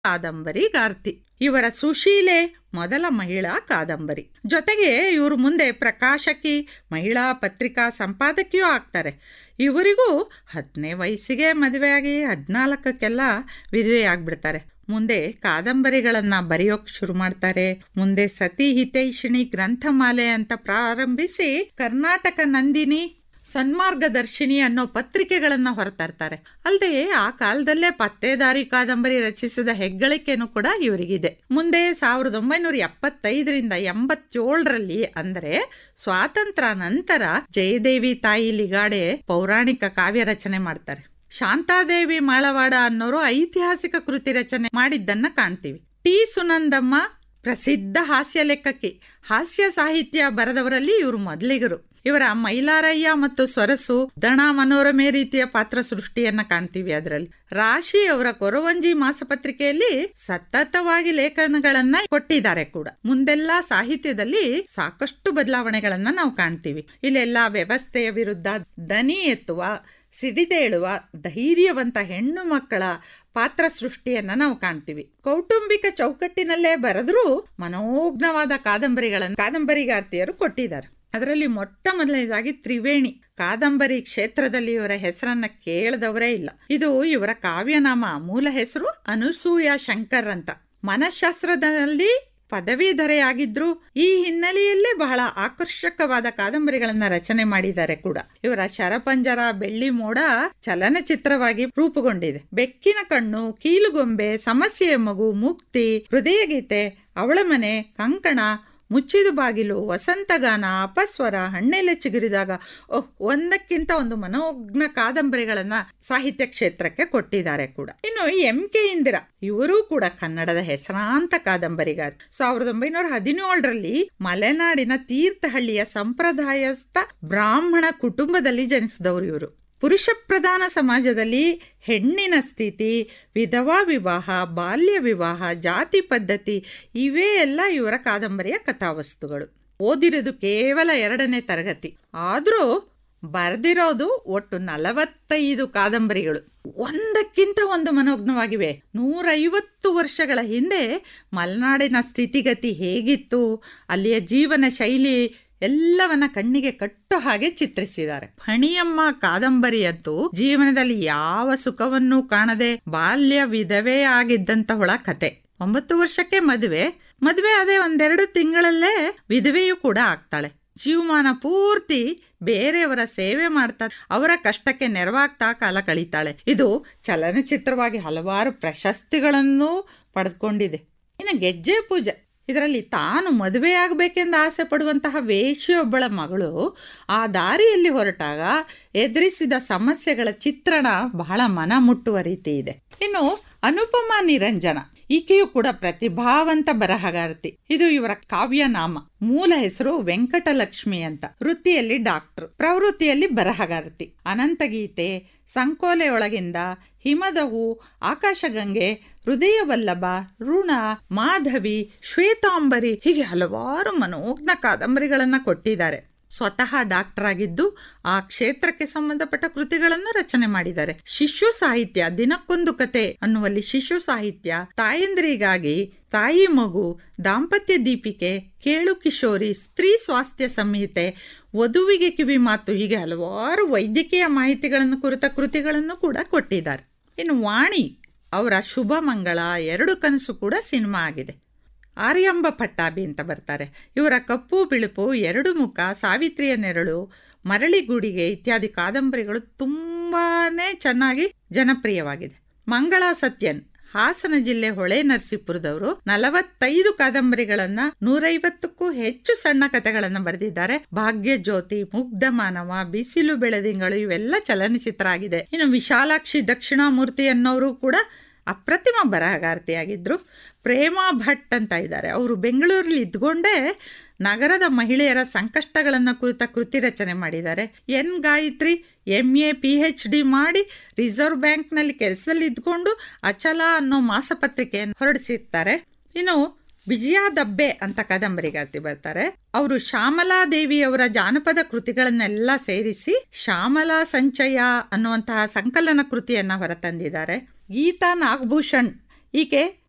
ಕಾದಂಬರಿಗಾರ್ತಿ ಇವರ ಸುಶೀಲೆ ಮೊದಲ ಮಹಿಳಾ ಕಾದಂಬರಿ ಜೊತೆಗೆ ಇವರು ಮುಂದೆ ಪ್ರಕಾಶಕಿ ಮಹಿಳಾ ಪತ್ರಿಕಾ ಸಂಪಾದಕಿಯೂ ಆಗ್ತಾರೆ ಇವರಿಗೂ ಹತ್ತನೇ ವಯಸ್ಸಿಗೆ ಮದುವೆಯಾಗಿ ಹದಿನಾಲ್ಕಕ್ಕೆಲ್ಲ ವಿಧವೆಯಾಗ್ಬಿಡ್ತಾರೆ ಮುಂದೆ ಕಾದಂಬರಿಗಳನ್ನು ಬರೆಯೋಕ್ ಶುರು ಮಾಡ್ತಾರೆ ಮುಂದೆ ಸತಿ ಹಿತೈಷಿಣಿ ಗ್ರಂಥಮಾಲೆ ಅಂತ ಪ್ರಾರಂಭಿಸಿ ಕರ್ನಾಟಕ ನಂದಿನಿ ಸನ್ಮಾರ್ಗದರ್ಶಿನಿ ಅನ್ನೋ ಪತ್ರಿಕೆಗಳನ್ನ ಹೊರತರ್ತಾರೆ ಅಲ್ಲದೆ ಆ ಕಾಲದಲ್ಲೇ ಪತ್ತೇದಾರಿ ಕಾದಂಬರಿ ರಚಿಸಿದ ಹೆಗ್ಗಳಿಕೆನೂ ಕೂಡ ಇವರಿಗಿದೆ ಮುಂದೆ ಸಾವಿರದ ಒಂಬೈನೂರ ಎಪ್ಪತ್ತೈದರಿಂದ ಎಂಬತ್ತೇಳರಲ್ಲಿ ಅಂದರೆ ಸ್ವಾತಂತ್ರ್ಯ ನಂತರ ಜಯದೇವಿ ತಾಯಿ ಲಿಗಾಡೆ ಪೌರಾಣಿಕ ಕಾವ್ಯ ರಚನೆ ಮಾಡ್ತಾರೆ ಶಾಂತಾದೇವಿ ಮಾಳವಾಡ ಅನ್ನೋರು ಐತಿಹಾಸಿಕ ಕೃತಿ ರಚನೆ ಮಾಡಿದ್ದನ್ನ ಕಾಣ್ತೀವಿ ಟಿ ಸುನಂದಮ್ಮ ಪ್ರಸಿದ್ಧ ಹಾಸ್ಯ ಲೆಕ್ಕಕಿ ಹಾಸ್ಯ ಸಾಹಿತ್ಯ ಬರೆದವರಲ್ಲಿ ಇವರು ಮೊದಲಿಗರು ಇವರ ಮೈಲಾರಯ್ಯ ಮತ್ತು ಸೊರಸು ದಣ ಮನೋರಮೆ ರೀತಿಯ ಪಾತ್ರ ಸೃಷ್ಟಿಯನ್ನ ಕಾಣ್ತೀವಿ ಅದರಲ್ಲಿ ರಾಶಿ ಅವರ ಕೊರವಂಜಿ ಮಾಸಪತ್ರಿಕೆಯಲ್ಲಿ ಸತತವಾಗಿ ಲೇಖನಗಳನ್ನ ಕೊಟ್ಟಿದ್ದಾರೆ ಕೂಡ ಮುಂದೆಲ್ಲ ಸಾಹಿತ್ಯದಲ್ಲಿ ಸಾಕಷ್ಟು ಬದಲಾವಣೆಗಳನ್ನ ನಾವು ಕಾಣ್ತೀವಿ ಇಲ್ಲೆಲ್ಲ ವ್ಯವಸ್ಥೆಯ ವಿರುದ್ಧ ದನಿ ಎತ್ತುವ ಸಿಡಿದೇಳುವ ಧೈರ್ಯವಂತ ಹೆಣ್ಣು ಮಕ್ಕಳ ಪಾತ್ರ ಸೃಷ್ಟಿಯನ್ನ ನಾವು ಕಾಣ್ತೀವಿ ಕೌಟುಂಬಿಕ ಚೌಕಟ್ಟಿನಲ್ಲೇ ಬರೆದ್ರೂ ಮನೋಜ್ಞವಾದ ಕಾದಂಬರಿಗಳನ್ನು ಕಾದಂಬರಿಗಾರ್ತಿಯರು ಕೊಟ್ಟಿದ್ದಾರೆ ಅದರಲ್ಲಿ ಮೊಟ್ಟ ಮೊದಲನೇದಾಗಿ ತ್ರಿವೇಣಿ ಕಾದಂಬರಿ ಕ್ಷೇತ್ರದಲ್ಲಿ ಇವರ ಹೆಸರನ್ನ ಕೇಳದವರೇ ಇಲ್ಲ ಇದು ಇವರ ಕಾವ್ಯನಾಮ ಮೂಲ ಹೆಸರು ಅನುಸೂಯ ಶಂಕರ್ ಅಂತ ಮನಃಶಾಸ್ತ್ರದಲ್ಲಿ ಪದವೀಧರೆಯಾಗಿದ್ರು ಈ ಹಿನ್ನೆಲೆಯಲ್ಲೇ ಬಹಳ ಆಕರ್ಷಕವಾದ ಕಾದಂಬರಿಗಳನ್ನ ರಚನೆ ಮಾಡಿದ್ದಾರೆ ಕೂಡ ಇವರ ಶರಪಂಜರ ಬೆಳ್ಳಿ ಮೋಡ ಚಲನಚಿತ್ರವಾಗಿ ರೂಪುಗೊಂಡಿದೆ ಬೆಕ್ಕಿನ ಕಣ್ಣು ಕೀಲುಗೊಂಬೆ ಸಮಸ್ಯೆಯ ಮಗು ಮುಕ್ತಿ ಹೃದಯಗೀತೆ ಅವಳ ಮನೆ ಕಂಕಣ ಮುಚ್ಚಿದ ಬಾಗಿಲು ವಸಂತಗಾನ ಅಪಸ್ವರ ಹಣ್ಣೆಲೆ ಚಿಗುರಿದಾಗ ಓಹ್ ಒಂದಕ್ಕಿಂತ ಒಂದು ಮನೋಜ್ಞ ಕಾದಂಬರಿಗಳನ್ನ ಸಾಹಿತ್ಯ ಕ್ಷೇತ್ರಕ್ಕೆ ಕೊಟ್ಟಿದ್ದಾರೆ ಕೂಡ ಇನ್ನು ಎಂ ಕೆ ಇಂದಿರಾ ಇವರೂ ಕೂಡ ಕನ್ನಡದ ಹೆಸರಾಂತ ಕಾದಂಬರಿಗಾರ ಸಾವಿರದ ಒಂಬೈನೂರ ಹದಿನೇಳರಲ್ಲಿ ಮಲೆನಾಡಿನ ತೀರ್ಥಹಳ್ಳಿಯ ಸಂಪ್ರದಾಯಸ್ಥ ಬ್ರಾಹ್ಮಣ ಕುಟುಂಬದಲ್ಲಿ ಜನಿಸಿದವರು ಇವರು ಪುರುಷ ಪ್ರಧಾನ ಸಮಾಜದಲ್ಲಿ ಹೆಣ್ಣಿನ ಸ್ಥಿತಿ ವಿಧವಾ ವಿವಾಹ ಬಾಲ್ಯ ವಿವಾಹ ಜಾತಿ ಪದ್ಧತಿ ಇವೇ ಎಲ್ಲ ಇವರ ಕಾದಂಬರಿಯ ಕಥಾವಸ್ತುಗಳು ಓದಿರೋದು ಕೇವಲ ಎರಡನೇ ತರಗತಿ ಆದರೂ ಬರೆದಿರೋದು ಒಟ್ಟು ನಲವತ್ತೈದು ಕಾದಂಬರಿಗಳು ಒಂದಕ್ಕಿಂತ ಒಂದು ಮನೋಜ್ಞವಾಗಿವೆ ನೂರೈವತ್ತು ವರ್ಷಗಳ ಹಿಂದೆ ಮಲೆನಾಡಿನ ಸ್ಥಿತಿಗತಿ ಹೇಗಿತ್ತು ಅಲ್ಲಿಯ ಜೀವನ ಶೈಲಿ ಎಲ್ಲವನ್ನ ಕಣ್ಣಿಗೆ ಕಟ್ಟೋ ಹಾಗೆ ಚಿತ್ರಿಸಿದ್ದಾರೆ ಫಣಿಯಮ್ಮ ಕಾದಂಬರಿಯಂತೂ ಜೀವನದಲ್ಲಿ ಯಾವ ಸುಖವನ್ನೂ ಕಾಣದೆ ಬಾಲ್ಯ ವಿಧವೇ ಆಗಿದ್ದಂತಹೊಳ ಕತೆ ಒಂಬತ್ತು ವರ್ಷಕ್ಕೆ ಮದುವೆ ಮದುವೆ ಅದೇ ಒಂದೆರಡು ತಿಂಗಳಲ್ಲೇ ವಿಧವೆಯೂ ಕೂಡ ಆಗ್ತಾಳೆ ಜೀವಮಾನ ಪೂರ್ತಿ ಬೇರೆಯವರ ಸೇವೆ ಮಾಡ್ತಾ ಅವರ ಕಷ್ಟಕ್ಕೆ ನೆರವಾಗ್ತಾ ಕಾಲ ಕಳೀತಾಳೆ ಇದು ಚಲನಚಿತ್ರವಾಗಿ ಹಲವಾರು ಪ್ರಶಸ್ತಿಗಳನ್ನು ಪಡೆದುಕೊಂಡಿದೆ ಇನ್ನು ಗೆಜ್ಜೆ ಪೂಜೆ ಇದರಲ್ಲಿ ತಾನು ಮದುವೆಯಾಗಬೇಕೆಂದು ಆಸೆ ಪಡುವಂತಹ ವೇಶ್ಯೊಬ್ಬಳ ಮಗಳು ಆ ದಾರಿಯಲ್ಲಿ ಹೊರಟಾಗ ಎದುರಿಸಿದ ಸಮಸ್ಯೆಗಳ ಚಿತ್ರಣ ಬಹಳ ಮನ ಮುಟ್ಟುವ ರೀತಿ ಇದೆ ಇನ್ನು ಅನುಪಮಾ ನಿರಂಜನ ಈಕೆಯು ಕೂಡ ಪ್ರತಿಭಾವಂತ ಬರಹಗಾರ್ತಿ ಇದು ಇವರ ಕಾವ್ಯನಾಮ ಮೂಲ ಹೆಸರು ವೆಂಕಟಲಕ್ಷ್ಮಿ ಅಂತ ವೃತ್ತಿಯಲ್ಲಿ ಡಾಕ್ಟರ್ ಪ್ರವೃತ್ತಿಯಲ್ಲಿ ಬರಹಗಾರ್ತಿ ಅನಂತಗೀತೆ ಸಂಕೋಲೆಯೊಳಗಿಂದ ಹಿಮದಹು ಆಕಾಶಗಂಗೆ ಹೃದಯವಲ್ಲಭ ಋಣ ಮಾಧವಿ ಶ್ವೇತಾಂಬರಿ ಹೀಗೆ ಹಲವಾರು ಮನೋಜ್ಞ ಕಾದಂಬರಿಗಳನ್ನ ಕೊಟ್ಟಿದ್ದಾರೆ ಸ್ವತಃ ಡಾಕ್ಟರ್ ಆಗಿದ್ದು ಆ ಕ್ಷೇತ್ರಕ್ಕೆ ಸಂಬಂಧಪಟ್ಟ ಕೃತಿಗಳನ್ನು ರಚನೆ ಮಾಡಿದ್ದಾರೆ ಶಿಶು ಸಾಹಿತ್ಯ ದಿನಕ್ಕೊಂದು ಕತೆ ಅನ್ನುವಲ್ಲಿ ಶಿಶು ಸಾಹಿತ್ಯ ತಾಯಂದ್ರಿಗಾಗಿ ತಾಯಿ ಮಗು ದಾಂಪತ್ಯ ದೀಪಿಕೆ ಕೇಳು ಕಿಶೋರಿ ಸ್ತ್ರೀ ಸ್ವಾಸ್ಥ್ಯ ಸಂಹಿತೆ ವಧುವಿಗೆ ಕಿವಿ ಮಾತು ಹೀಗೆ ಹಲವಾರು ವೈದ್ಯಕೀಯ ಮಾಹಿತಿಗಳನ್ನು ಕುರಿತ ಕೃತಿಗಳನ್ನು ಕೂಡ ಕೊಟ್ಟಿದ್ದಾರೆ ಇನ್ನು ವಾಣಿ ಅವರ ಶುಭ ಮಂಗಳ ಎರಡು ಕನಸು ಕೂಡ ಸಿನಿಮಾ ಆಗಿದೆ ಆರ್ಯಾಂಬ ಪಟ್ಟಾಭಿ ಅಂತ ಬರ್ತಾರೆ ಇವರ ಕಪ್ಪು ಬಿಳುಪು ಎರಡು ಮುಖ ಸಾವಿತ್ರಿಯ ನೆರಳು ಮರಳಿಗೂಡಿಗೆ ಇತ್ಯಾದಿ ಕಾದಂಬರಿಗಳು ತುಂಬಾ ಚೆನ್ನಾಗಿ ಜನಪ್ರಿಯವಾಗಿದೆ ಮಂಗಳಾ ಸತ್ಯನ್ ಹಾಸನ ಜಿಲ್ಲೆ ಹೊಳೆ ನರಸೀಪುರದವರು ನಲವತ್ತೈದು ಕಾದಂಬರಿಗಳನ್ನ ನೂರೈವತ್ತಕ್ಕೂ ಹೆಚ್ಚು ಸಣ್ಣ ಕಥೆಗಳನ್ನ ಬರೆದಿದ್ದಾರೆ ಭಾಗ್ಯ ಜ್ಯೋತಿ ಮುಗ್ಧ ಮಾನವ ಬಿಸಿಲು ಬೆಳೆದಿಂಗಳು ಇವೆಲ್ಲ ಚಲನಚಿತ್ರ ಆಗಿದೆ ಇನ್ನು ವಿಶಾಲಾಕ್ಷಿ ದಕ್ಷಿಣಾಮೂರ್ತಿ ಅನ್ನೋರು ಕೂಡ ಅಪ್ರತಿಮ ಬರಹಗಾರ್ತಿಯಾಗಿದ್ದರು ಪ್ರೇಮಾ ಭಟ್ ಅಂತ ಇದ್ದಾರೆ ಅವರು ಬೆಂಗಳೂರಲ್ಲಿ ಇದ್ಕೊಂಡೇ ನಗರದ ಮಹಿಳೆಯರ ಸಂಕಷ್ಟಗಳನ್ನು ಕುರಿತ ಕೃತಿ ರಚನೆ ಮಾಡಿದ್ದಾರೆ N Gayatri M A P H D ಮಾಡಿ ರಿಸರ್ವ್ ಬ್ಯಾಂಕ್ನಲ್ಲಿ ಕೆಲಸದಲ್ಲಿ ಇದ್ಕೊಂಡು ಅಚಲ ಅನ್ನೋ ಮಾಸಪತ್ರಿಕೆಯನ್ನು ಹೊರಡಿಸಿರ್ತಾರೆ ಇನ್ನು ವಿಜಯ ದಬ್ಬೆ ಅಂತ ಕಾದಂಬರಿಗಾರ್ತಿ ಬರ್ತಾರೆ ಅವರು ಶ್ಯಾಮಲಾ ದೇವಿಯವರ ಜಾನಪದ ಕೃತಿಗಳನ್ನೆಲ್ಲ ಸೇರಿಸಿ ಶ್ಯಾಮಲಾ ಸಂಚಯ ಅನ್ನುವಂತಹ ಸಂಕಲನ ಕೃತಿಯನ್ನ ಹೊರತಂದಿದ್ದಾರೆ ಗೀತಾ ನಾಗಭೂಷಣ್ ಈಕೆ